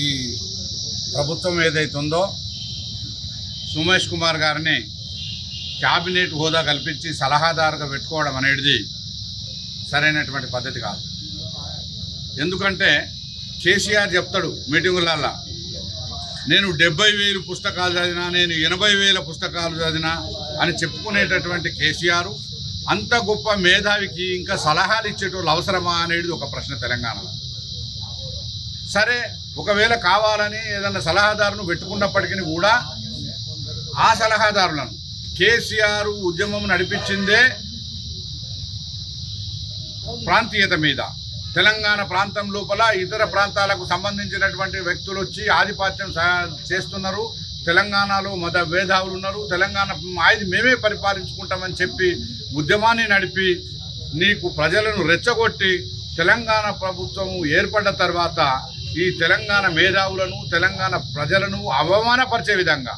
ఈ ప్రభుత్వం ఏదైతే ఉందో సుమేష్ కుమార్ గారిని క్యాబినెట్ హోదా కల్పించి సలహాదారుగా పెట్టుకోవడం అనేది సరైనటువంటి పద్ధతి కాదు ఎందుకంటే కేసీఆర్ చెప్తాడు మీటింగులల్లో నేను డెబ్బై వేలు పుస్తకాలు చదివినా నేను ఎనభై వేల పుస్తకాలు చదివినా అని చెప్పుకునేటటువంటి కేసీఆర్ అంత గొప్ప మేధావికి ఇంకా సలహాలు ఇచ్చేటోళ్ళు అవసరమా అనేది ఒక ప్రశ్న తెలంగాణలో సరే ఒకవేళ కావాలని ఏదన్నా సలహాదారును పెట్టుకున్నప్పటికీ కూడా ఆ సలహాదారులను కేసీఆర్ ఉద్యమం నడిపించిందే ప్రాంతీయత మీద తెలంగాణ ప్రాంతం లోపల ఇతర ప్రాంతాలకు సంబంధించినటువంటి వ్యక్తులు వచ్చి ఆధిపత్యం సా- చేస్తున్నారు తెలంగాణలో మత భేదావులు ఉన్నారు తెలంగాణ మాది మేమే పరిపాలించుకుంటామని చెప్పి ఉద్యమాన్ని నడిపి నీకు ప్రజలను రెచ్చగొట్టి తెలంగాణ ప్రభుత్వం ఏర్పడ్డ తర్వాత ఈ తెలంగాణ మేధావులను తెలంగాణ ప్రజలను అవమానపరిచే విధంగా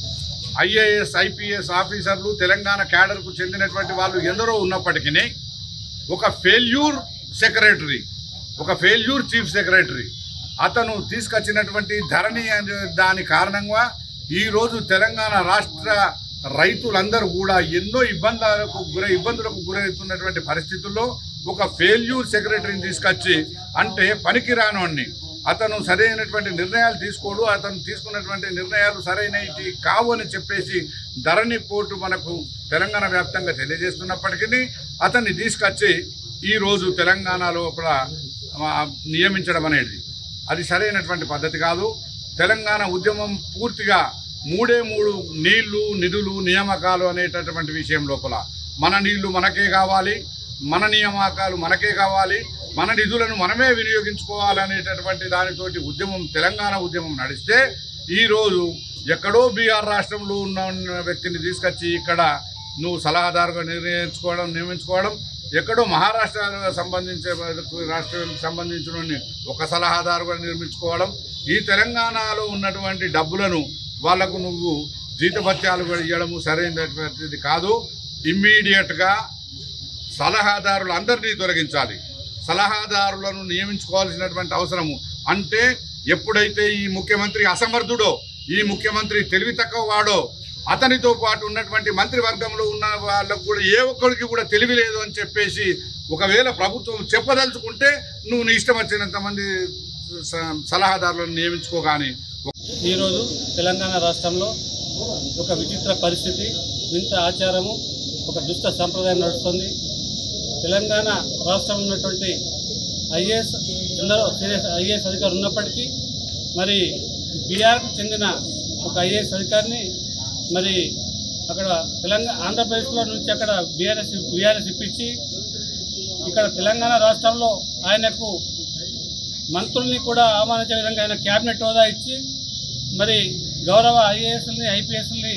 ఐఏఎస్ ఐపీఎస్ ఆఫీసర్లు తెలంగాణ క్యాడర్కు చెందినటువంటి వాళ్ళు ఎందరో ఉన్నప్పటికీ ఒక ఫెయిల్యూర్ సెక్రటరీ ఒక ఫెయిల్యూర్ చీఫ్ సెక్రటరీ అతను తీసుకొచ్చినటువంటి ధరణి అనే దాని కారణంగా ఈరోజు తెలంగాణ రాష్ట్ర రైతులందరూ కూడా ఎన్నో ఇబ్బందులకు గురై ఇబ్బందులకు గురవుతున్నటువంటి పరిస్థితుల్లో ఒక ఫెయిల్యూర్ సెక్రటరీని తీసుకొచ్చి అంటే పనికిరానోడిని అతను సరైనటువంటి నిర్ణయాలు తీసుకోడు అతను తీసుకున్నటువంటి నిర్ణయాలు సరైనవి కావు అని చెప్పేసి ధరణి పోర్టు మనకు తెలంగాణ వ్యాప్తంగా తెలియజేస్తున్నప్పటికీ అతన్ని తీసుకొచ్చి ఈరోజు తెలంగాణ లోపల ఆ, నియమించడం అనేది అది సరైనటువంటి పద్ధతి కాదు తెలంగాణ ఉద్యమం పూర్తిగా మూడే మూడు నీళ్లు నిధులు నియామకాలు అనేటటువంటి విషయం లోపల మన నీళ్లు మనకే కావాలి మన నియామకాలు మనకే కావాలి మన నిధులను మనమే వినియోగించుకోవాలనేటటువంటి దానితోటి ఉద్యమం తెలంగాణ ఉద్యమం నడిస్తే ఈరోజు ఎక్కడో బీహార్ రాష్ట్రంలో ఉన్న వ్యక్తిని తీసుకొచ్చి ఇక్కడ నువ్వు సలహాదారుగా నిర్ణయించుకోవడం నియమించుకోవడం ఎక్కడో మహారాష్ట్ర సంబంధించే రాష్ట్రానికి సంబంధించిన ఒక సలహాదారుగా నిర్మించుకోవడం ఈ తెలంగాణలో ఉన్నటువంటి డబ్బులను వాళ్లకు నువ్వు జీతభత్యాలు కూడా ఇవ్వడము సరైనటువంటిది కాదు ఇమ్మీడియట్గా సలహాదారులు అందరినీ తొలగించాలి సలహాదారులను నియమించుకోవాల్సినటువంటి అవసరము అంటే ఎప్పుడైతే ఈ ముఖ్యమంత్రి అసమర్థుడో ఈ ముఖ్యమంత్రి తెలివి తక్కువ వాడో అతనితో పాటు ఉన్నటువంటి మంత్రివర్గంలో ఉన్న వాళ్ళకు కూడా ఏ ఒక్కరికి కూడా తెలివి లేదు అని చెప్పేసి ఒకవేళ ప్రభుత్వం చెప్పదలుచుకుంటే నువ్వు నీ ఇష్టం వచ్చినంత మంది స- సలహాదారులను నియమించుకో కానీ ఈరోజు తెలంగాణ రాష్ట్రంలో ఒక విచిత్ర పరిస్థితి వింత ఆచారము ఒక దుష్ట సంప్రదాయం నడుస్తుంది తెలంగాణ రాష్ట్రంలో ఉన్నటువంటి ఐఏఎస్ ఎందరో సీనియర్ ఐఏఎస్ అధికారులు ఉన్నప్పటికీ మరి బీఆర్కు చెందిన ఒక ఐఏఎస్ అధికారిని మరి అక్కడ తెలంగాణ ఆంధ్రప్రదేశ్లో నుంచి అక్కడ బీఆర్ఎస్ బీఆర్ఎస్ ఇప్పించి ఇక్కడ తెలంగాణ రాష్ట్రంలో ఆయనకు మంత్రుల్ని కూడా ఆహ్వానించే విధంగా ఆయన క్యాబినెట్ హోదా ఇచ్చి మరి గౌరవ ఐఏఎస్ని ఐపీఎస్ని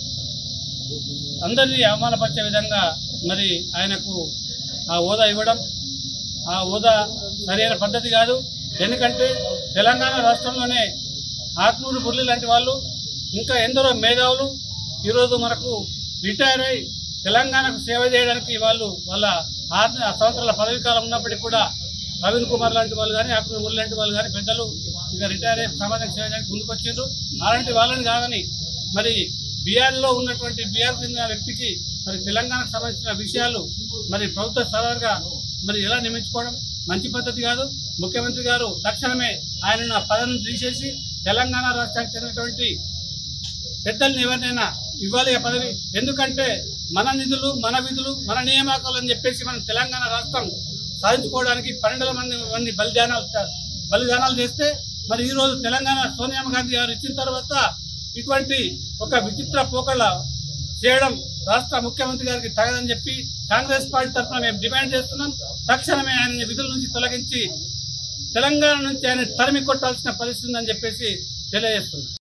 అందరినీ అవమానపరిచే విధంగా మరి ఆయనకు ఆ హోదా ఇవ్వడం ఆ హోదా సరైన పద్ధతి కాదు ఎందుకంటే తెలంగాణ రాష్ట్రంలోనే ఆత్మూరు మురళి లాంటి వాళ్ళు ఇంకా ఎందరో మేధావులు ఈరోజు మనకు రిటైర్ అయి తెలంగాణకు సేవ చేయడానికి వాళ్ళు వాళ్ళ ఆరు సంవత్సరాల పదవి కాలం ఉన్నప్పటికీ కూడా ప్రవీణ్ కుమార్ లాంటి వాళ్ళు కానీ ఆత్మూరు మురళి లాంటి వాళ్ళు కానీ పెద్దలు ఇక రిటైర్ అయ్యి సమాజానికి సేవ చేయడానికి ముందుకు వచ్చిండ్రు అలాంటి వాళ్ళని కాదని మరి బీఆర్లో ఉన్నటువంటి బీఆర్ చెందిన వ్యక్తికి మరి తెలంగాణకు సంబంధించిన విషయాలు మరి ప్రభుత్వ సలహాగా మరి ఎలా నియమించుకోవడం మంచి పద్ధతి కాదు ముఖ్యమంత్రి గారు తక్షణమే ఆయన పదవిని తీసేసి తెలంగాణ రాష్ట్రానికి చెందినటువంటి పెద్దల్ని ఎవరినైనా ఇవ్వాలి ఆ పదవి ఎందుకంటే మన నిధులు మన విధులు మన నియామకాలు అని చెప్పేసి మనం తెలంగాణ రాష్ట్రం సాధించుకోవడానికి పన్నెండు మంది మంది బలిదానాలు బలిదానాలు చేస్తే మరి ఈ రోజు తెలంగాణ సోనియా గాంధీ గారు ఇచ్చిన తర్వాత ఇటువంటి ఒక విచిత్ర పోకళ్ళ చేయడం రాష్ట్ర ముఖ్యమంత్రి గారికి తగదని చెప్పి కాంగ్రెస్ పార్టీ తరఫున మేము డిమాండ్ చేస్తున్నాం తక్షణమే ఆయన విధుల నుంచి తొలగించి తెలంగాణ నుంచి ఆయన తరిమి కొట్టాల్సిన పరిస్థితి ఉందని చెప్పేసి తెలియజేస్తున్నాం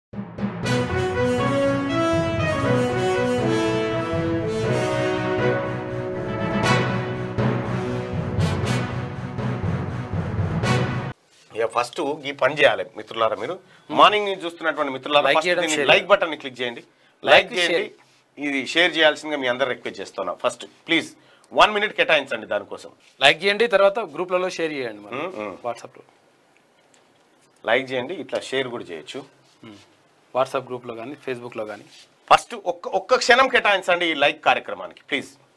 ఇక ఫస్ట్ ఈ పని చేయాలి మిత్రులారా మీరు మార్నింగ్ నుంచి చూస్తున్నటువంటి మిత్రులారా Like first చేయడం, దీన్ని share లైక్ బటన్ ని క్లిక్ చేయండి లైక్ Like, చేయండి ఇది షేర్ చేయాల్సిందిగా మీ అందరు రిక్వెస్ట్ చేస్తున్నా ఫస్ట్ ప్లీజ్ వన్ మినిట్ కేటాయించండి దానికోసం లైక్ చేయండి తర్వాత గ్రూప్లలో షేర్ చేయండి మనం మ్మ్, మ్మ్. వాట్సాప్లో లైక్ చేయండి ఇట్లా షేర్ కూడా చేయొచ్చు ఉమ్. వాట్సాప్ గ్రూప్లో కానీ ఫేస్బుక్లో కానీ ఫస్ట్ ఒక్క ఒక్క క్షణం కేటాయించండి ఈ లైక్ కార్యక్రమానికి ప్లీజ్